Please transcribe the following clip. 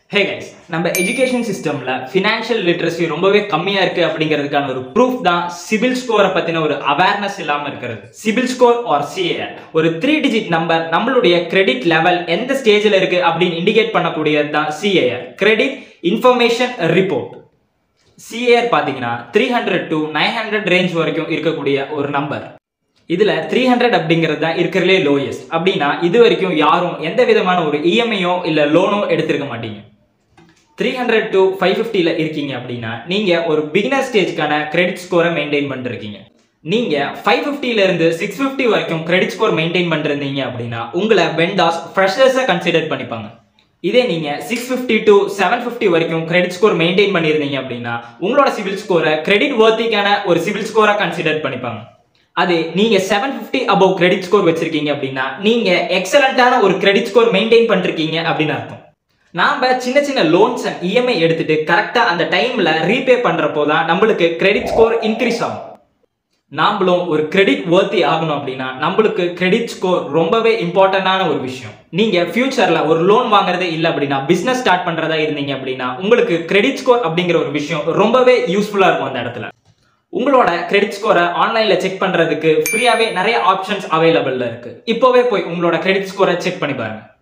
ஹே guys நம்ம education சிஸ்டம்ல financial literacy ரொம்பவே கம்மியா இருக்கு அப்படிங்கிறதுக்கான ஒரு ப்ரூஃப் தான் சிபில் ஸ்கோரை பத்தின ஒரு அவேர்னஸ் இல்லாம இருக்கிறது சிபில் ஸ்கோர் ஆர் சிஏஆர் ஒரு த்ரீ டிஜிட் நம்பர் நம்மளுடைய கிரெடிட் லெவல் எந்த ஸ்டேஜில் இருக்கு அப்படின்னு இண்டிகேட் பண்ணக்கூடியது தான் CAR credit information report CAR பார்த்தீங்கன்னா three hundred to nine hundred range வரைக்கும் இருக்கக்கூடிய ஒரு நம்பர் இதுல த்ரீ ஹண்ட்ரட் அப்படிங்கிறது தான் இருக்கிறதுலே லோயஸ்ட் அப்படின்னா இது வரைக்கும் யாரும் எந்த விதமான ஒரு இஎம்ஐயோ இல்ல லோனோ எடுத்திருக்க மாட்டீங்க த்ரீ ஹண்ட்ரட் டு ஃபைவ் ஃபிஃப்டியில் இருக்கீங்க அப்படின்னா நீங்கள் ஒரு பிகினர் ஸ்டேஜ்க்கான கிரெடிட் ஸ்கோரை மெயின்டைன் பண்ணிருக்கீங்க நீங்கள் ஃபைவ் ஃபிஃப்டிலேருந்து சிக்ஸ் ஃபிஃப்டி வரைக்கும் கிரெடிட் ஸ்கோர் மெயின்டைன் பண்ணிருந்தீங்க அப்படின்னா உங்களை வெண்டாஸ் ஃப்ரெஷர்ஸை கன்சிடர் பண்ணிப்பாங்க இதே நீங்கள் six fifty to seven fifty வரைக்கும் கிரெடிட் ஸ்கோர் மெயின்டைன் பண்ணியிருந்தீங்க அப்படின்னா உங்களோட சிவில் ஸ்கோரை கிரெடிட் வர்த்திக்கான ஒரு சிவில் ஸ்கோராக கன்சிடர் பண்ணிப்பாங்க அது நீங்க seven fifty above credit score வச்சிருக்கீங்க அப்படின்னா நீங்க எக்ஸலண்டான ஒரு கிரெடிட் ஸ்கோர் மெயின்டைன் பண்ணிருக்கீங்க அப்படின்னு அர்த்தம் நாம சின்ன சின்ன லோன்ஸ் அண்ட் இஎம்ஐ எடுத்துட்டு கரெக்டா அந்த டைம்ல ரீபே பண்றப்போ தான் நம்மளுக்கு கிரெடிட் ஸ்கோர் இன்க்ரீஸ் ஆகும் நாமளும் ஒரு கிரெடிட் worthy ஆகணும் அப்படின்னா நம்மளுக்கு கிரெடிட் ஸ்கோர் ரொம்பவே இம்பார்ட்டன்டான ஒரு விஷயம் நீங்க ஃபியூச்சர்ல ஒரு லோன் வாங்குறதே இல்லை அப்படின்னா பிசினஸ் ஸ்டார்ட் பண்றதா இருந்தீங்க அப்படின்னா உங்களுக்கு கிரெடிட் ஸ்கோர் அப்படிங்கிற ஒரு விஷயம் ரொம்பவே யூஸ்ஃபுல்லா இருக்கும் அந்த இடத்துல உங்களோட கிரெடிட் ஸ்கோரை ஆன்லைன்ல செக் பண்றதுக்கு ஃப்ரீயாவே நிறைய ஆப்ஷன்ஸ் அவைலபிள்ல இருக்கு இப்போவே போய் உங்களோட கிரெடிட் ஸ்கோரை செக் பண்ணி பாருங்க